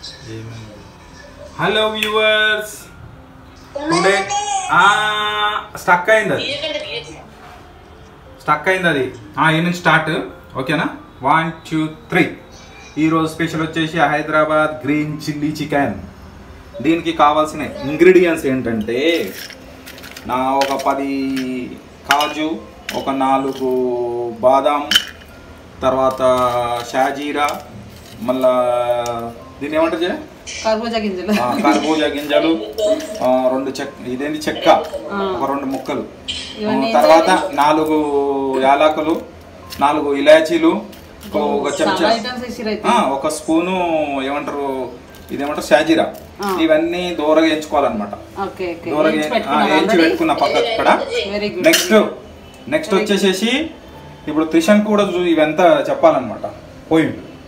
Hello viewers today stuck అయింది అది stuck అయింది అది ఆ, ఈ నుంచి స్టార్ట్ ఓకేనా వన్ టూ త్రీ ఈరోజు స్పెషల్ వచ్చేసి హైదరాబాద్ గ్రీన్ చిల్లీ చికెన్ దీనికి కావాల్సిన ఇంగ్రీడియంట్స్ ఏంటంటే నా ఒక పది కాజు ఒక నాలుగు బాదాం తర్వాత షాజీరా మళ్ళా దీన్ని ఏమంటారు జయ? కర్బూజా గింజలు ఆ, కర్బూజా గింజలు ఆ, రెండు చెక్క ఇదేంటి చెక్క ఒక రెండు ముక్కలు ఇవన్నీ ఆ, తర్వాత నాలుగు యాలకులు నాలుగు ఇలాచీలు ఒక- ఒక చెంచా చాలా ఐటమ్స్ ఇచ్చిరైతే ఆ, ఒక స్పూను ఏమంటారు ఇదేమంటారు షాజీరా ఆ. ఇవన్నీ దూరగా ఎంచుకోవాలన్నమాట ఓకే ఓకే దూరగా వేయించి ఆ, పెట్టుకున్నాం వేయించి already? పెట్టుకున్న పక్కకు ఇక్కడ వెరీ గుడ్ నెక్స్ట్ నెక్స్ట్ వచ్చేసేసి ఇప్పుడు త్రిషన్ కూడా చూ- ఇవంతా చెప్పాలన్నమాట పోయి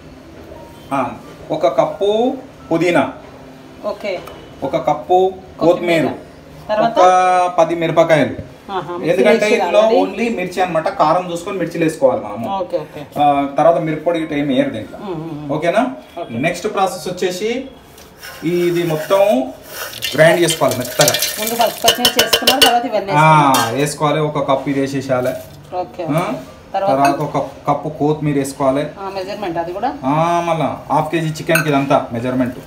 ఆ, ఒక కప్పు పుదీనా ఓకే ఒక కప్పు కొత్తిమీర తర్వాత ఒక పది మిరపకాయలు ఆహా, ఎందుకంటే మిక్సీ ఇందులో వేసి ఓన్లీ మిర్చి అన్నమాట కారం చూసుకొని మిర్చిలు వేసుకోవాలి మనము ఓకే ఓకే ఆ, తర్వాత మిరప్పొడి ఇటు ఏమి వేయరు దీంట్లో ఉమ్, ఉమ్, ఉమ్. ఓకేనా నెక్స్ట్ ప్రాసెస్ వచ్చేసి ఇది మొత్తం గ్రైండ్ చేసుకోవాలి మెత్తగా ముందు పచ్చి పచ్చిమిర్చి చేసుకున్నారు తర్వాత ఇవన్నీ ఆ, వేసుకున్నారు. వేసుకోవాలి ఒక కప్పు ఇది వేసేసాలి ఓకే ఆ, ఓకే. తర్వాత తర్వాత ఒక కప్పు కొత్తిమీర వేసుకోవాలి మెజర్మెంట్ అది కూడా ఆ, మళ్ళా హాఫ్ కేజీ చికెన్కి ఇదంతా మెజర్మెంట్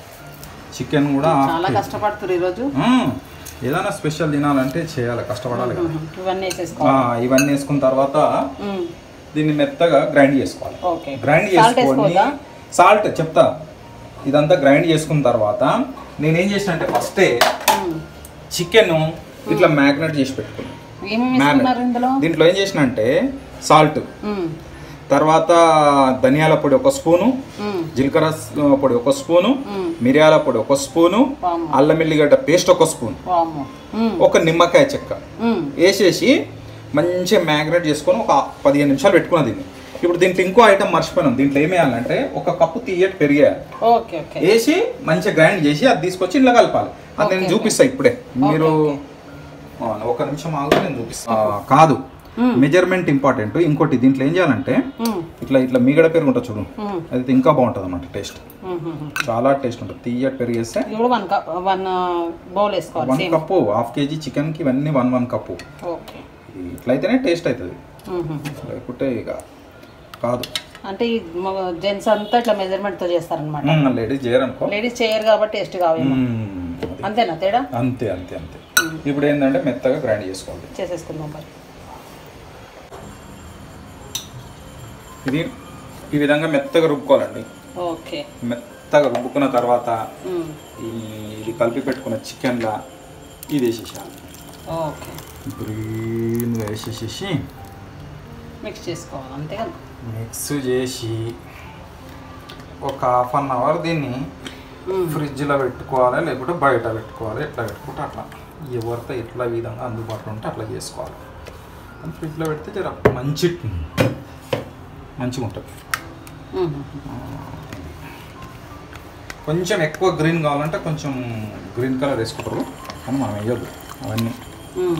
చికెన్ కూడా half చాలా kg. కష్టపడుతున్నారు ఈరోజు ఆ, ఏదైనా స్పెషల్ తినాలంటే చేయాలి కష్టపడాలి కదా ఉమ్, ఇవన్నీ ఆ, వేసేసుకోవాలి ఇవన్నీ వేసుకున్న తర్వాత ఉమ్, దీన్ని మెత్తగా గ్రైండ్ చేసుకోవాలి ఓకే గ్రైండ్ సాల్ట్ చేసుకొని వేసుకోవద్దా సాల్ట్ చెప్తా ఇదంతా గ్రైండ్ చేసుకున్న తర్వాత నేనేం చేసిన అంటే ఫస్టే ఉమ్. చికెన్ ఇట్లా మ్యాగ్నెట్ చేసి పెట్టుకున్నాను ఏమేమి వేసుకున్నారు ఇందులో దీంట్లో ఏం చేసిన అంటే సాల్ట్ ఉమ్, తర్వాత ధనియాల పొడి ఒక స్పూను ఉమ్, జీలకర్ర స్- పొడి ఒక స్పూను ఉమ్. మిరియాల పొడి ఒక స్పూను వామ్మో, అల్లం ఎల్లిగడ్డ పేస్ట్ ఒక స్పూన్ వామ్మో. ఉమ్, ఒక నిమ్మకాయ చెక్క ఉమ్, వేసేసి మంచిగా మ్యాగ్నేట్ చేసుకొని ఒక పదిహేను నిమిషాలు పెట్టుకున్న దీన్ని ఇప్పుడు దీంట్లో ఇంకో ఐటమ్ మర్చిపోయినాం దీంట్లో ఏం వేయాలంటే ఒక కప్పు తీయటి పెరిగేయాలి ఓకే ఓకే వేసి మంచిగా గ్రైండ్ చేసి అది తీసుకొచ్చి ఇంట్లో కలపాలి అది నేను ఓకే, చూపిస్తా ఇప్పుడే మీరు ఓకే. ఆ, ఒక నిమిషం ఆగు నేను చూపిస్తా ఆ, కాదు మెజర్మెంట్ ఇంపార్టెంట్ ఇంకోటి దీంట్లో ఏం చేయాలంటే ఉమ్, ఇట్లా ఇట్లా మీగడ పెరుగు ఉంటుంది చూడు ఉమ్, అది ఇంకా బాగుంటుంది అన్నమాట టేస్ట్ ఉమ్, ఉమ్, ఉమ్. చాలా టేస్ట్ ఉంటుంది తీయటి పెరుగు వేస్తే ఇది కూడా వన్ కప్ వన్ బౌల్ వేసుకోవాలి one same cup half KG చికెన్కి ఇవన్నీ వన్ వన్ కప్పు ఓకే ఇది ఇట్లయితేనే టేస్ట్ అవుతుంది ఉమ్, ఉమ్, ఉమ్. లేకుంటే ఇక కాదు అంటే ఈ జెంట్స్ అంతా ఇట్లా మెజర్మెంట్ తో చేస్తారనమాట లేడీస్ చేయరనుకో లేడీస్ చేయరు కాబట్టి టేస్ట్ కావేమో మ్మ్. అది. అంతేనా తేడా అంతే అంతే అంతే ఇప్పుడు ఏంటంటే మెత్తగా గ్రైండ్ చేసుకోవాలి చేసేసుకుందాం మరి ఇది ఈ విధంగా మెత్తగా రుబ్బుకోవాలండి ఓకే మెత్తగా రుబ్బుకున్న తర్వాత ఉమ్, ఈ ఇది కలిపి పెట్టుకున్న చికెన్లా ఇది వేసేసాలి ఓకే గ్రీన్గా వేసేసేసి మిక్స్ చేసుకోవాలి అంతే కదా మిక్స్ చేసి ఒక హాఫ్ అన్ అవర్ దీన్ని ఉమ్, ఫ్రిడ్జ్లో పెట్టుకోవాలి లేకుంటే బయట పెట్టుకోవాలి ఎట్లా పెట్టుకుంటే అట్లా ఎవరితో ఎట్లా విధంగా అందుబాటులో ఉంటే అట్లా చేసుకోవాలి అది ఫ్రిడ్జ్లో పెడితే జర మంచి మంచిగా ఉంటుంది ఉమ్, ఉమ్. కొంచెం ఎక్కువ గ్రీన్ కావాలంటే కొంచెం గ్రీన్ కలర్ వేసుకుంటారు కానీ మనం వేయొద్దు అవన్నీ ఉమ్.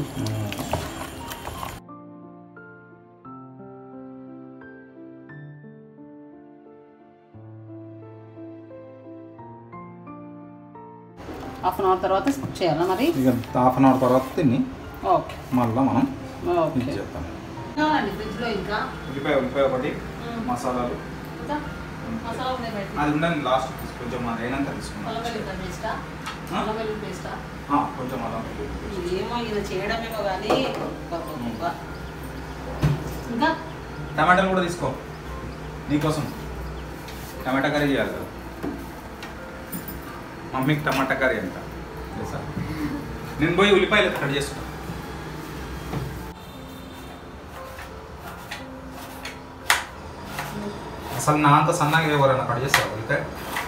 హాఫ్ అన్ అవర్ తర్వాత స్కిప్ చేయాలా మరి ఇక హాఫ్ అన్ అవర్ తర్వాత తిని ఓకే మళ్ళీ మనం ఓకే ఇది చేద్దాం కావాలండి ఫ్రిడ్జ్లో ఇంకా ఉల్లిపాయ ఉల్లిపాయ ఒకటి మసాలాలు ఇంకా మసాలా ఉన్నాయి బయట అది ఉండండి లాస్ట్ కొంచెం అది అయినాక తీసుకున్నాం అల్లం వెల్లుల్లి పేస్టా ఆ? అల్లం వెల్లుల్లి పేస్టా ఆ, కొంచెం అలా ఏమో ఇది చేయడమేమో కానీ అబ్బబ్బబ్బా. ఇంకా టమాటాలు కూడా తీసుకో నీకోసం టమాటా కర్రీ చేయాలి కదా మమ్మీకి టమాటా కర్రీ అంట తెలుసా నేను పోయి ఉల్లిపాయలు కట్ చేసుకో అసలు నా అంత సన్నగా ఎవరైనా కట్ చేస్తారు ఉల్లిపాయ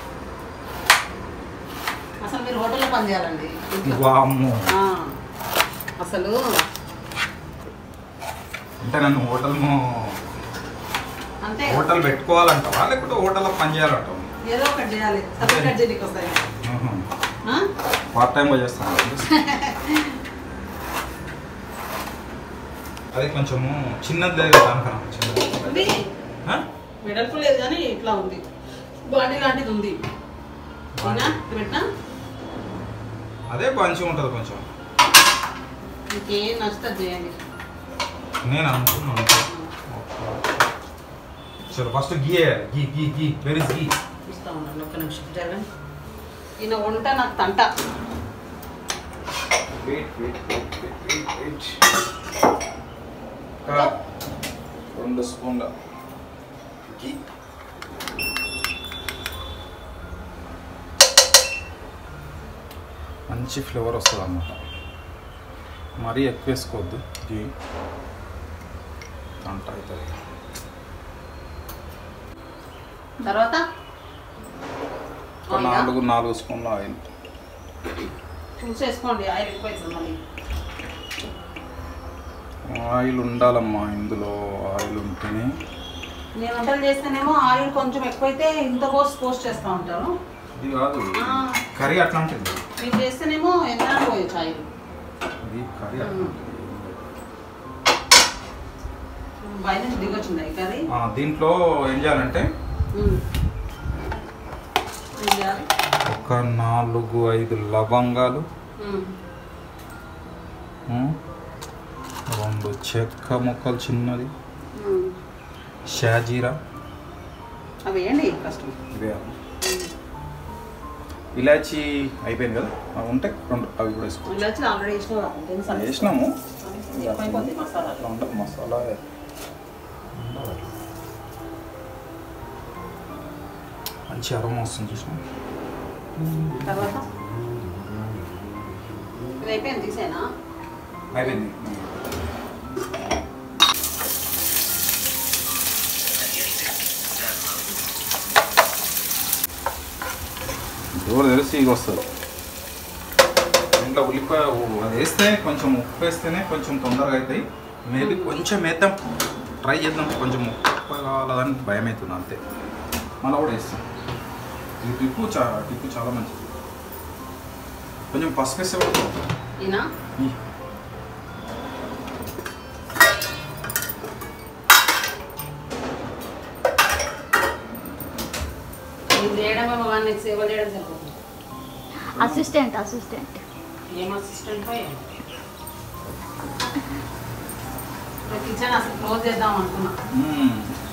అసలు మీరు హోటల్లో పని చేయాలండి ఇంట్లో. వామ్మో ఆ, అసలు అంటే నన్ను హోటల్ అంతే హోటల్ పెట్టుకోవాలంటావా లేకపోతే హోటల్లో పని చేయాలంటావా ఏదో ఒకటి చేయాలి సపరేట్ కట్ చేయడానికి వస్తాయి ఆ? పార్ట్ టైంగా చేస్తాను అది కొంచెము చిన్నది లేదు దానికన్నా చిన్నది ఉంది ఆ? వెడల్పు లేదు కానీ ఇట్లా ఉంది బాడీ లాంటిది ఉంది తినా పెట్టినా అదే మంచిగా ఉంటుంది కొంచెం ఇంకేం నచ్చుతుంది చేయండి నేను అనుకున్నాను చలో ఫస్ట్ గీ వేయాలి గీ గీ గీ వెరీ గీ ఇస్తా ఉండండి ఒక్క నిమిషం జరగండి ఈయన వంట నాకు తంట wait wait wait wait wait రెండు స్పూన్ల గీ మంచి ఫ్లేవర్ వస్తుంది అన్నమాట మరీ ఎక్కువ వేసుకోవద్దు గీ అంట అవుతుంది తర్వాత ఒక నాలుగు నాలుగు స్పూన్ల ఆయిల్ చూసేసుకోండి ఆయిల్ ఎక్కువ అవుతుంది మళ్ళీ ఆయిల్ ఉండాలమ్మా ఇందులో ఆయిల్ ఉంటేనే నేను వంటలు చేస్తేనేమో ఆయిల్ కొంచెం ఎక్కువైతే ఇంత పోస్ట్ పోస్ట్ చేస్తూ ఉంటాను ఇది కాదు ఆ. కర్రీ అట్లా ఉంటుంది మీరు చేస్తేనేమో ఎంత పోయొచ్చు ఆయిల్ ఇది కర్రీ అట్లా ఉంటుంది. బయట నుంచి దిగొచ్చింది ఈ కర్రీ ఆ, దీంట్లో ఏం చేయాలంటే ఉమ్. ఏం చేయాలి? ఒక నాలుగు ఐదు లవంగాలు ఉమ్. ఉమ్, రెండు చెక్క ముక్కలు చిన్నది ఉమ్. షాజీరా అవి వేయండి కష్టం ఇవే ఇలాచి అయిపోయింది కదా అవి ఉంటే రెండు అవి కూడా వేసుకో ఇలా వచ్చి ఆల్రెడీ వేసిన వేసినాము ఎక్కువైపోద్ది మసాలా అట్లా ఉండదు మసాలా ఉండాలి అట్లా. మంచి అరమ వస్తుంది చూసిన తర్వాత ఇది అయిపోయింది తీసేనా అయిపోయింది డోర్ తెలిసి ఇది వస్తుంది ఇంట్లో ఉల్లిపాయ ఉ- అది వేస్తే కొంచెం ఉప్పు వేస్తేనే కొంచెం తొందరగా అవుతాయి మేబీ కొంచెం వేద్దాం ట్రై చేద్దాం కొంచెం ఉప్పు కావాలని భయం అవుతుంది అంతే మళ్ళీ కూడా వేస్తాం ఈ టిప్పు చా టిప్పు చాలా మంచిది కొంచెం పసుపు వేస్తే కూడా బాగుంటుంది. ఈయన ఈ ఇది చేయడమేమో వాడిని సేవ చేయడం సరిపోతుంది అసిస్టెంట్ అసిస్టెంట్ ఏం అసిస్టెంట్ కిచెన్ అసలు క్లోజ్ చేద్దాం అనుకున్నా మ్మ్.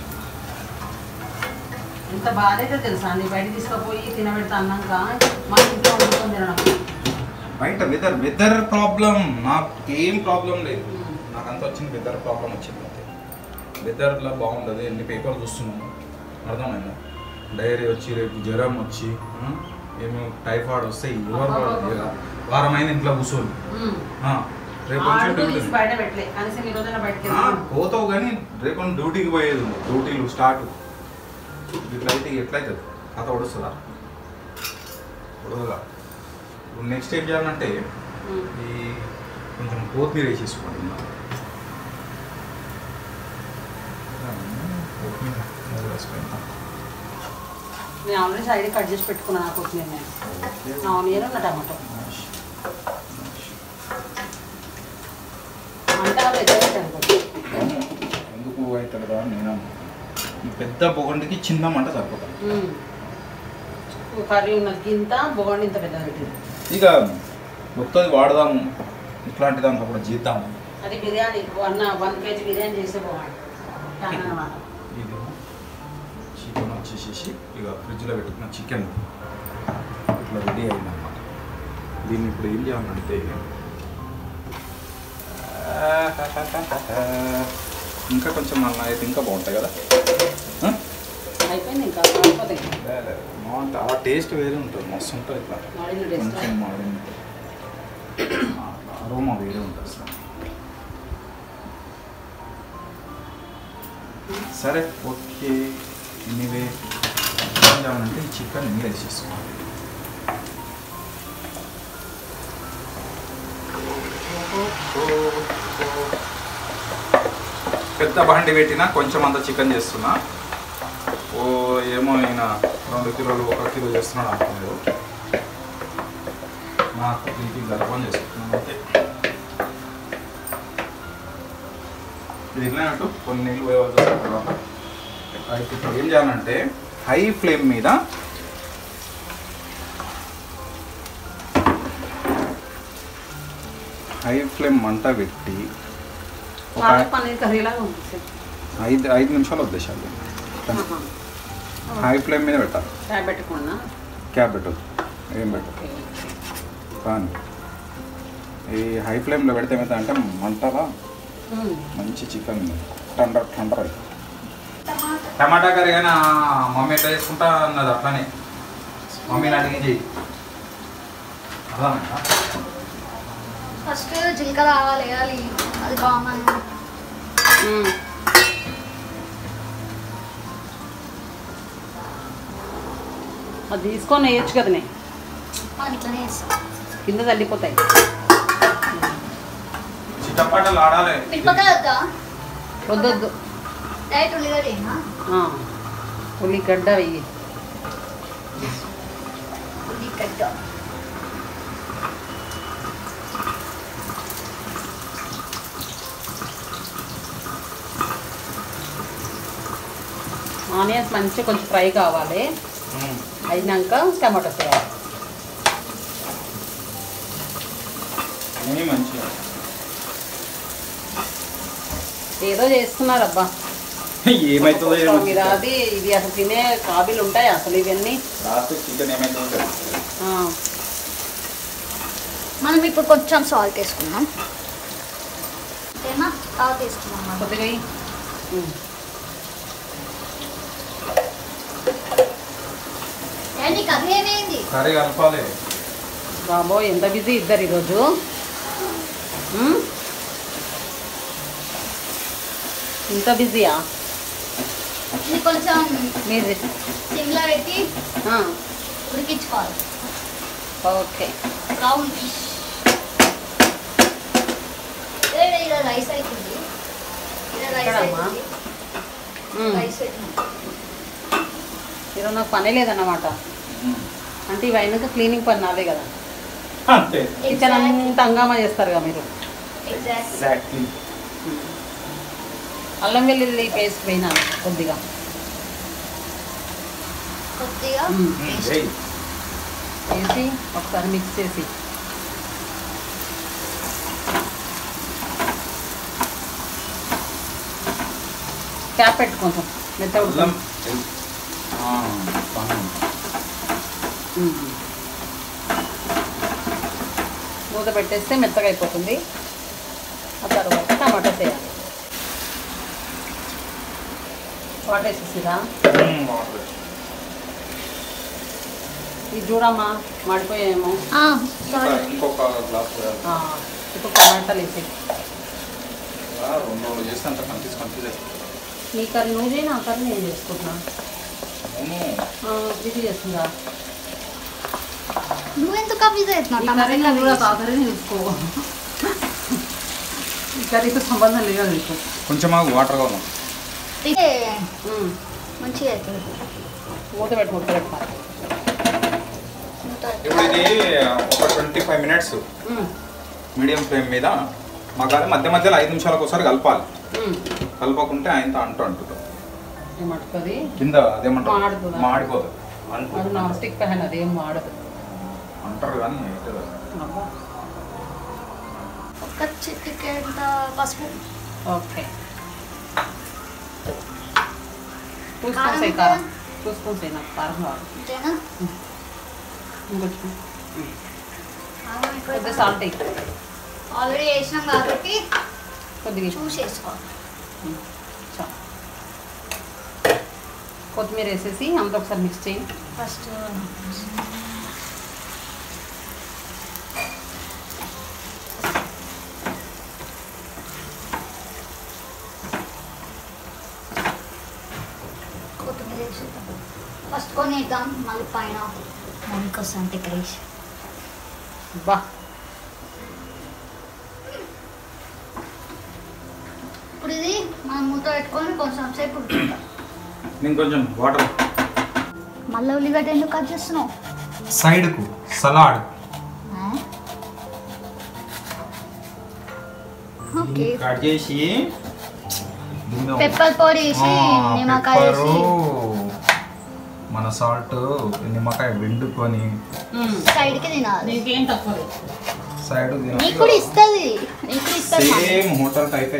ఎంత బాధ అయితే తెలుసా అండి బయట తీసుకుపోయి తినబెడతా అన్నాక మన ఇంట్లో వండుకొని తినడం బయట వెదర్ వెదర్ ప్రాబ్లం నాకు ఏం ప్రాబ్లం లేదు నాకు అంత వచ్చింది వెదర్ ప్రాబ్లం వచ్చింది అంతే వెదర్లో బాగుండదు ఎన్ని పేపర్లు చూస్తున్నాము అర్థమైందా డైరీ వచ్చి రేపు జ్వరం వచ్చి ఆ, ఏమో టైఫాయిడ్ వస్తే ఎవరు వాడు? వారమైన ఇంట్లో కూర్చోని ఉమ్. ఆ, రేపు నుంచి ఆడుతూ డ్యూటీ తీసి బయట పెట్టలే కనీసం ఈ రోజున బయటకి ఆ, వెళ్తాం పోతావు కానీ రేపు నుంచి డ్యూటీకి పోయేది ఉంది డ్యూటీలు స్టార్ట్ ఇట్లయితే ఎట్లయితుంది కథ ఒడుస్తుందా ఒడవదా ఇప్పుడు నెక్స్ట్ ఏం చేయాలంటే ఉమ్. ఈ కొంచెం కొత్తిమీర వేసేసుకోండి ఇందులో. కొత్తిమీర మూడు వేసుకుంటా. నేను ఆల్రెడీ సైడ్ కట్ చేసి పెట్టుకున్నాను ఆ కొత్తిమీర నేను ఆనియన్ ఉన్న టమాటో Nice. Nice. అంటే అది ఎక్కడ అనుకోండి ఎందుకు అవుతుంది కదా అని నేను అనుకున్నా. ఈ పెద్ద పొగండికి చిన్న మంట సరిపోతుంది కర్రీ ఉన్నది గింత బోండి ఇంత పెద్దది పెట్టింది ఇక మొత్తది వాడదాము ఇట్లాంటి దానికి అప్పుడు జీద్దాము అది biryani one one KG biryani చేస్తే బాగుంది దాని అన్నమాట ఇది చికెన్ వచ్చేసేసి ఇక ఫ్రిడ్జ్లో పెట్టుకున్న చికెన్ ఇట్లా రెడీ అయిందన్నమాట దీన్ని ఇప్పుడు ఏం చేయాలంటే ఇంకా కొంచెం మళ్ళీ అయితే ఇంకా బాగుంటాయి కదా ఆ? అయిపోయింది ఇంకా అయిపోతాయి బాగుంటుంది ఆ టేస్ట్ వేరే ఉంటుంది మస్తు ఉంటుంది ఇట్లా మాడిన టేస్ట్ కొంచెం మాడింది అరోమా వేరే ఉంటుంది అసలు సరే ఓకే ఎనీవే ఏం చేయాలంటే ఈ చికెన్ నీళ్ళు వేసేసుకోవాలి పెద్ద బండి పెట్టినా కొంచెం అంత చికెన్ చేస్తున్నా ఓ ఏమో ఈయన రెండు కిలోలు ఒక కిలో చేస్తున్నాడు అనుకున్నాడు నాకు దీనికి గర్భం చేసుకుంటున్నాను అంతే ఇది వెళ్ళినట్టు కొన్ని నీళ్ళు వేయవలసి వస్తుంది తర్వాత అయితే ఇప్పుడు ఏం చేయాలంటే హై ఫ్లేమ్ మీద హై ఫ్లేమ్ మంట పెట్టి ఒక పాలక్ పన్నీర్ కర్రీలాగా ఉంది ఐదు ఐదు నిమిషాలు వద్దేశాలి ఆహా. హై ఫ్లేమ్ మీద పెట్టాలి క్యాబ్ పెట్టుకున్నా క్యాప్ పెట్టదు ఏం పెట్టదు ఓకే కానీ ఈ హై ఫ్లేమ్లో పెడితే ఏమవుతుందంటే మంటలా మ్మ్. మంచి చికెన్ టండర్ టండర్ అవుతుంది టమాటా కర్రీ అయినా మమ్మీ ఎట్లా చేసుకుంటా అన్నది అట్లానే మమ్మీని అడిగి చెయ్యి అర్థమైందా ఫస్ట్ జీలకర్ర ఆవాలు వేయాలి అది కామన్ మ్మ్. అది తీసుకొని వేయచ్చు కదనే మనం ఇట్లనే వేస్తాం కింద తల్లిపోతాయి చిట్టపాటలు ఆడాలి మిరపకాయ వద్దా వద్దొద్దు డైరెక్ట్ ఉల్లిగడ్డ వేయనా ఆ. ఉల్లిగడ్డ వెయ్యి ఉల్లిగడ్డ ఆనియన్స్ మంచిగా కొంచెం ఫ్రై కావాలి అయినాక టమాటోస్ వేయాలి అన్నీ మంచిగా ఏదో చేస్తున్నారు అబ్బా ఏమవుతుందో స్టవ్ మీద అది ఇది అసలు తినే కాబీలు ఉంటాయి అసలు ఇవన్నీ లాస్ట్ చికెన్ ఏమవుతుందో ఆ. మనం ఇప్పుడు కొంచెం సాల్ట్ వేసుకుందాం ఓకేనా తర్వాత వేసుకుందాం మనం కొద్దిగా వెయ్యి. ఉమ్. ఏంటి కర్రీ ఏమైంది కర్రీ కలపాలి బాబోయ్ ఎంత బిజీ ఇద్దరు ఈరోజు ఉమ్? ఇంత బిజీయా ఇది కొంచెం మీరు సిమ్లో పెట్టి ఆ, ఉడికించుకోవాలి ఓకే బ్రౌన్ ఫిష్ ఇలా రైస్ అవుతుంది ఇలా రైస్ ఎక్కడమ్మా? అవుతుంది ఉమ్. రైస్ పెట్టినా ఈరోజు నాకు పని లేదన్నమాట అంటే ఇవి అయినాక క్లీనింగ్ పని నాదే కదా అంతే కిచెన్ అంతా హంగామా చేస్తారు కదా మీరు ఎగ్జాక్ట్ ఎగ్జాక్ట్లీ అల్లం వెల్లుల్లి పేస్ట్ వేయినా కొద్దిగా కొద్దిగా ఉమ్. paste. వేసి ఒకసారి మిక్స్ చేసి క్యాప్ పెట్టు కొంచెం మెత్త అల్లం ఉడుకుతుంది. ఆ, బాగుంది. ఉమ్. మూత పెట్టేస్తే మెత్తగా అయిపోతుంది ఆ తర్వాత టమాటోస్ వేయాలి వాటర్ వేసేసిరా మ్మ్, బాగుంది. ఇది చూడమ్మా మాడిపోయేమో సారీ ఇంకా ఇంకొక గ్లాస్ వేయాలి. ఆ, ఇప్పుడు టమాటాలు వేసి ఆ, రెండు రోజులు చేస్తే అంత కన్ఫ్యూజ్ కన్ఫ్యూజ్ అయిపోతుంది నీ కర్రీ నువ్వు చేయి నా కర్రీ నేను చేసుకుంటున్నా అవును ఇది చేస్తుందా నువ్వెందుకు కన్ఫ్యూజ్ ఈ కర్రీ అవుతున్నావు నువ్వు కూడా ఆ కర్రీ చూసుకో ఈ కర్రీతో సంబంధం లేదు నీకు కొంచెం మాకు వాటర్ కావాలి ఉమ్. మంచిగా అవుతుంది మూత పెట్టు మూత పెట్టుకోవాలి ఇప్పుడు ఇది ఒక twenty five minutes um. Medium flame మీద మగాలి మధ్య మధ్యలో ఐదు నిమిషాలకు ఒకసారి కలపాలి ఉమ్. కలపకుంటే ఆయనతో అంటూ అంటుంది ఏమంటుంది కింద అదేమంటారు మాడుతుందా? మాడిపోతుంది అది అంటు నాన్ స్టిక్ ప్యాన్ అదేం వాడదు అంటారు కానీ ఏంటో. అబ్బా. ఒక చిటికెంత పసుపు ఓకే టూ స్పూన్స్ అయ్యి కారం టూ స్పూన్స్ అయ్యి నాకు కారం కావాలి అంతేనా ఇంకొంచెం కొద్దిగా సాల్ట్ అయ్యి ఆల్రెడీ వేసినాం కాబట్టి కొద్దిగా చూసి వేసుకోవాలి చాలు కొత్తిమీర వేసేసి అంత ఒకసారి మిక్స్ చేయి ఫస్ట్ కొత్తిమీర వేసేద్దాం ఫస్ట్ కొన్ని వేద్దాం మళ్ళీ పైన దానికి వస్తాం డెకరేషన్ బా ఇప్పుడు ఇది మనం మూత పెట్టుకొని కొంచెం సేపు ఉడుకుంటాం నేను కొంచెం వాటర్ మళ్ళీ ఉల్లిగడ్డ ఎందుకు కట్ చేస్తున్నావు సైడ్కు సలాడ్ ఓకే కట్ చేసి దీనిలో పెప్పర్ పొడి వేసి ఆ, నిమ్మకాయ పెప్పరు, వేసి మన సాల్ట్ నిమ్మకాయ వెండుకొని సైడ్కి తినాలి నీకేం తక్కువ సైడ్ నీకు కూడా ఇస్తుంది నీకు కూడా ఇస్తుంది మమ్మీ. సేమ్ హోటల్ టైప్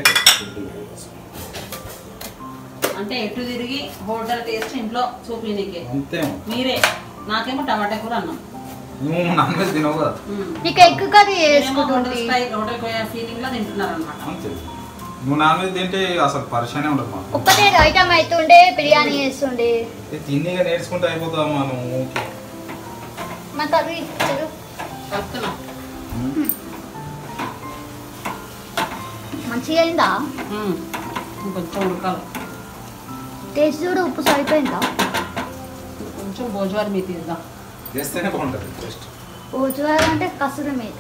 అంటే ఎటు తిరిగి హోటల్ టేస్ట్ ఇంట్లో చూపించే అంతే మీరే నాకేమో టమాటా కూర అన్నాం నువ్వు నాన్ వెజ్ తినవు కదా నీకు ఎగ్ కర్రీ హోటల్ వేసుకుంటుంది స్టైల్ హోటల్ ఫీలింగ్ లో తింటున్నారు అనమాట అంతే నువ్వు నాన్ వెజ్ తింటే అసలు పరిచయనే ఉండదు మాకు ఒక్కటే ఐటమ్ అవుతుండే బిర్యానీ చేస్తుండే ఇది తిన్నిగా నేర్చుకుంటే అయిపోతావమ్మా నువ్వు మా కర్రీ చూడు కలుపుతున్నాం మంచిగా అయిందా ఉమ్. ఇంకొంచెం ఉడకాలి టేస్ట్ చూడు ఉప్పు సరిపోయిందా కొంచెం భోజవారి మీ తీద్దాం చేస్తేనే బాగుంటుంది టేస్ట్ రోజువారీ అంటే కసురు మీద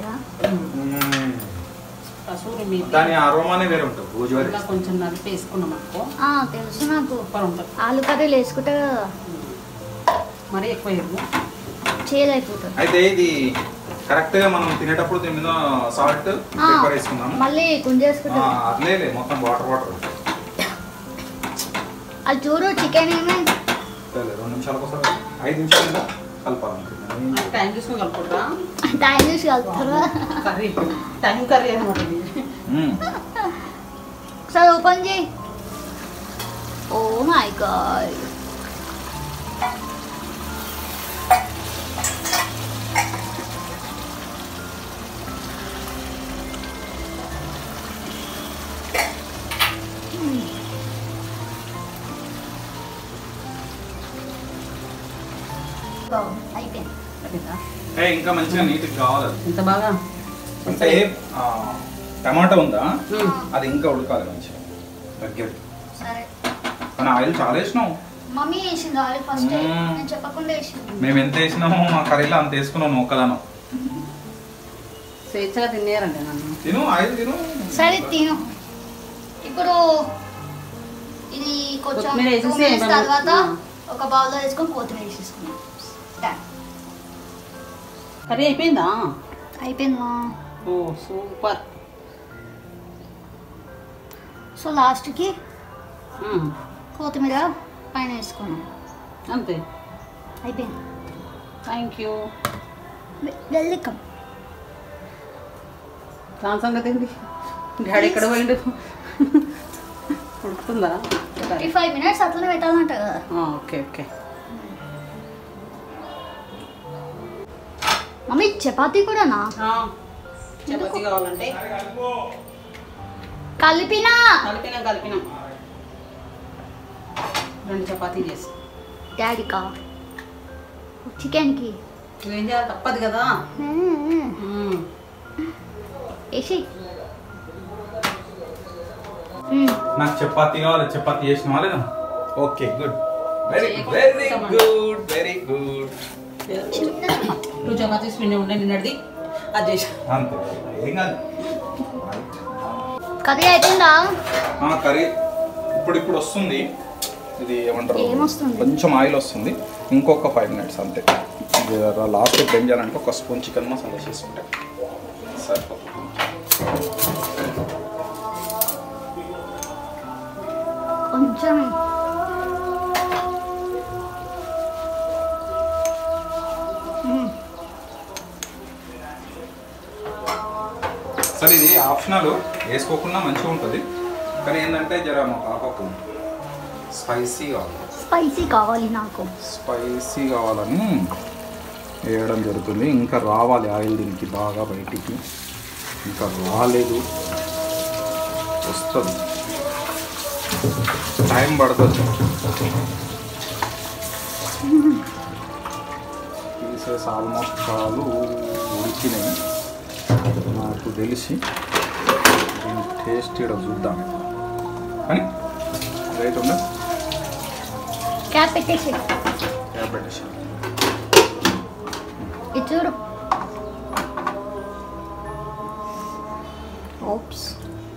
కసూరి మీ దాని అరోమానే వేరే ఉంటుంది భోజవారి ఇంకా కొంచెం నలిపి వేసుకున్నాం అనుకో ఆ, తెలుసు నాకు సూపర్ ఉంటుంది ఆలు కర్రీలు వేసుకుంటే మరీ ఎక్కువ ఎరుగు చేదు అయిపోతుంది అయితే ఇది కరెక్ట్ గా మనం తినేటప్పుడు దీని మీద సాల్ట్ ఆ, పెప్పర్ వేసుకున్నాము మళ్ళీ గుంజేసుకుంటుంది అట్లేలే మొత్తం వాటర్ వాటర్ అది చూడు చికెన్ ఏమే రెండు నిమిషాలకు ఒకసారి ఐదు నిమిషాలు ఇంకా కలపాలి టైం చూసుకొని కలుపుకుంటా టైం చూసి కలుపుతారా కర్రీ టైం కర్రీ అనమాట ఇది మ్మ్. ఒకసారి ఓపెన్ చేయి ఓ మై గాడ్ అయిపోయింది సరేనా? ఏ, ఇంకా మంచిగా నీట్ కావాలి అది. ఎంత బాగా అంటే ఆ, టమాటా ఉందా ఉమ్. అది ఇంకా ఉడకాలి మంచిగా దగ్గర సరే కానీ ఆయిల్ చాలా వేసినాం మమ్మీ వేసింది ఆయిల్ ఫస్ట్ మ్మ్. నేను చెప్పకుండా వేసింది మేము ఎంత వేసినామో మా కర్రీలో అంత వేసుకున్నాం నువ్వు ఒక్కదానం స్వేచ్ఛగా తినేయాలండి నన్ను తిను ఆయిల్ తిను సరే తిను ఇప్పుడు ఇది కొంచెం కొత్తిమీర వేసేసి two minutes ఏమన్నా- తర్వాత ఆ. ఒక బౌల్లో వేసుకొని కొత్తిమీర వేసేసుకున్నాం Done. కర్రీ అయిపోయిందా అయిపోయిందా ఓ సూపర్ సో లాస్ట్కి ఉమ్. కొత్తిమీర పైన వేసుకున్నాం అంతే అయిపోయింది థ్యాంక్ యూ వెల్కమ్ దాని సంగతి ఏంటి డాడీ ఎక్కడ పోయిండు ఉడుకుతుందా ఫిఫ్టీ ఫైవ్ మినిట్స్ అట్లనే పెట్టాలంట కదా ఆ, ఓకే ఓకే మమ్మీ చపాతీ కూడానా ఆ, చపాతీ కావాలంటే కలిపినా కలిపినాం కలిపినాం రెండు చపాతీ చేసి డాడీకా చికెన్కి నువ్వేం చేయాలి తప్పదు కదా ఉమ్. వేసి నాకు చపాతీ కావాలి చపాతీ చేసినావా లేదా ఓకే గుడ్ వెరీ చేయకుండా వెరీ ఇస్తామా? Good very good two chapatis పిండి ఉండే నిన్నటిది అది చేసా అంతే ఏం కాదు కర్రీ అయిపోయిందా ఆ కర్రీ ఇప్పుడు ఇప్పుడు వస్తుంది ఇది ఏమంటారు ఏమొస్తుంది? కొంచెం ఆయిల్ వస్తుంది ఇంకొక ఫైవ్ మినిట్స్ అంతే లాస్ట్ ఏం చేయాలంటే ఒక స్పూన్ చికెన్ మసాలా చేసుకుంటే సరిపోతుంది కొంచెం మ్మ్. సరే ఇది ఆప్షనల్ వేసుకోకుండా మంచిగా ఉంటుంది కానీ ఏంటంటే జర మా పాపకు స్పైసీ కావాలి స్పైసీ కావాలి నాకు స్పైసీ కావాలని వేయడం జరుగుతుంది ఇంకా రావాలి ఆయిల్ దీనికి బాగా బయటికి ఇంకా రాలేదు వస్తుంది టైం పడుతుంది పీసెస్ ఆల్మోస్ట్ చాలు ఉడికినాయి నాకు తెలిసి దీని టేస్ట్ ఇక్కడ చూద్దాం కానీ రైట్ ఉందా క్యాప్ పెట్టేసి క్యాబ్ పెట్టేసాను ఇది చూడు ఓప్స్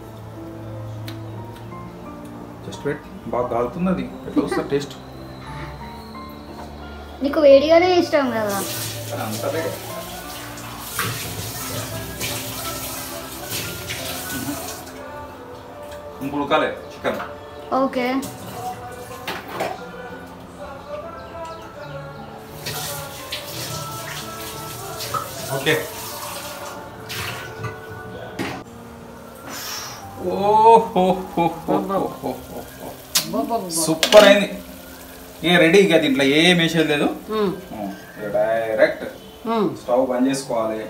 జస్ట్ వెయిట్ బాగా కాలుతుంది అది ఎట్లా వస్తుంది టేస్ట్ నీకు వేడిగానే ఇష్టం కదా అంత వేడి ఇంక ఉడకాలి చికెన్ ఓకే ఓకే సూపర్ అయింది ఏ రెడీ ఇక దీంట్లో ఏం వేసేది లేదు ఉమ్, డైరెక్ట్ ఉమ్. స్టవ్ బంద్ చేసుకోవాలి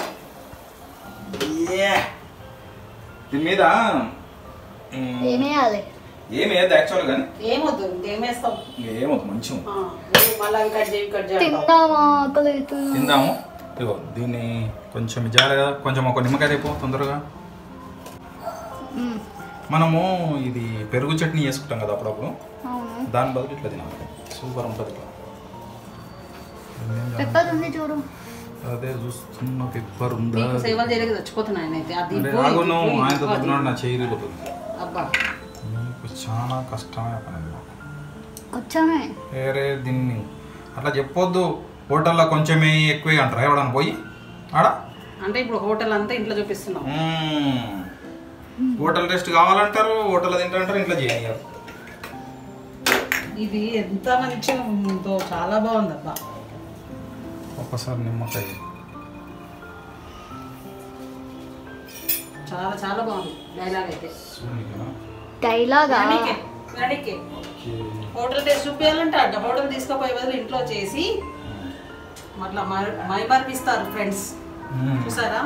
Yeah. దీని మీద మ్, ఏమేయాలి ఏం వేయద్దు యాక్చువల్ కానీ ఏమొద్దు ఏమేస్తావు ఏమవుతుంది మంచిగా ఆ, ఏ మళ్ళీ అవి కట్ చేయి కట్ చేయి అంటావు. తిందామా ఆకలి అవుతుంది. తిందాము ఇగో దీన్ని కొంచెం జాగ్రత్త కదా కొంచెం ఒక నిమ్మకాయ రేపు తొందరగా మ్మ్. మనము ఇది పెరుగు చట్నీ చేసుకుంటాం కదా అప్పుడప్పుడు అవును దాని బదులు ఇట్లా తినాలి సూపర్ ఉంటుంది ఇట్లా పెప్పర్ ఉంది చూడు అదే చూస్తున్న పెప్పర్ ఉందా మీకు సేవలు చేయలేక చచ్చిపోతున్నాయి నేనైతే అది అంటే ఇవ్వు, రాగును ఇది ఇవ్వు, ఆయనతో ఇది చెప్తున్నాడు నా చేయి ఇరిగిపోతుంది అబ్బా మీకు చాలా కష్టమే పని కొంచెమే వేరే దీన్ని అట్లా చెప్పొద్దు హోటల్లో కొంచెమే ఎక్కువ అంటారు ఎవడన్నా పోయి ఆడ అంటే ఇప్పుడు హోటల్ అంతా ఇంట్లో చూపిస్తున్నాం మ్మ్. హోటల్ టెస్ట్ కావాలంటారు హోటల్ తింటారంటారు ఇంట్లో చేయనియారు ఇది ఎంత మంచిగా ఉందో చాలా బాగుంది అబ్బా ఒక్కసారి నిమ్మకాయ చాలా చాలా బాగుంది డైలాగ్ అయితే సూనిగా. డైలాగా విననీకే, విననీకే. హోటల్ టేస్ట్ చూపించాలంటే అడ్డ హోటల్ తీసుకుపోయే బదులు ఇంట్లో చేసి మళ్ళా మై- మైమర్పిస్తారు ఫ్రెండ్స్ మ్మ్. చూసారా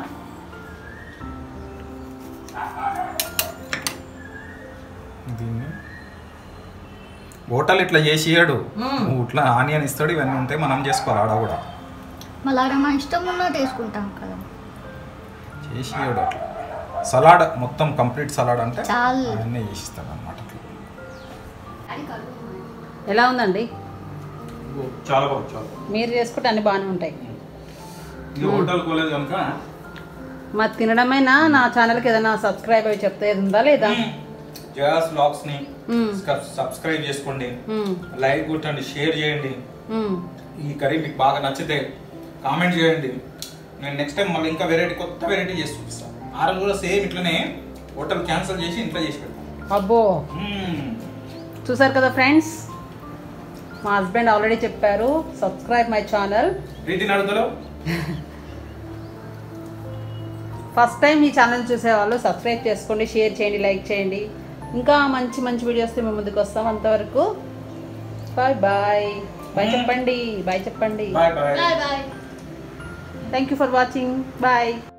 దీన్ని హోటల్ ఇట్లా చేసియాడు మ్మ్. నువ్వు ఇట్లా ఆనియన్ ఇస్తాడు ఇవన్నీ ఉంటాయి మనం చేసుకోవాలి ఆడ కూడా మళ్ళీ ఆడ మన ఇష్టం ఉన్నా తీసుకుంటాం కదా చేసియాడు అట్లా సలాడ్ మొత్తం కంప్లీట్ సలాడ్ అంటే చాలు. అవన్నీ చేసిస్తాడు అనమాట ఎలా ఉందండి చాలా బాగుంది చాలా మీరు చేసుకుంటే అన్ని బాగానే ఉంటాయి ఇది హోటల్ కోలేదు కనుక మరి తినడమైనా నా ఛానల్కి ఏదైనా సబ్స్క్రైబ్ అయి చెప్తే ఏది ఉందా లేదా జయాస్ బ్లాగ్స్ ని మ్మ్. సబ్స్క్రైబ్ చేసుకోండి మ్మ్. లైక్ కొట్టండి షేర్ చేయండి మ్మ్. ఈ కర్రీ మీకు బాగా నచ్చితే కామెంట్ చేయండి నేను నెక్స్ట్ టైం మళ్ళీ ఇంకా వెరైటీ కొత్త వెరైటీ చేసి చూపిస్తాను ఆ రోజు కూడా సేమ్ ఇట్లనే హోటల్ క్యాన్సిల్ చేసి ఇంట్లో చేసి పెడతాను అబ్బో మ్మ్. చూసారు కదా ఫ్రెండ్స్ మా హస్బెండ్ ఆల్రెడీ చెప్పారు సబ్స్క్రైబ్ మై ఛానల్ ప్రీతి నడుదలో ఫస్ట్ టైం ఈ ఛానల్ చూసేవాళ్ళు సబ్స్క్రైబ్ చేసుకోండి షేర్ చేయండి లైక్ చేయండి ఇంకా మంచి మంచి వీడియోస్ మేము ముందుకు వస్తాం అంతవరకు బాయ్ బాయ్ బాయ్ చెప్పండి బాయ్ చెప్పండి bye bye bye bye thank you for watching bye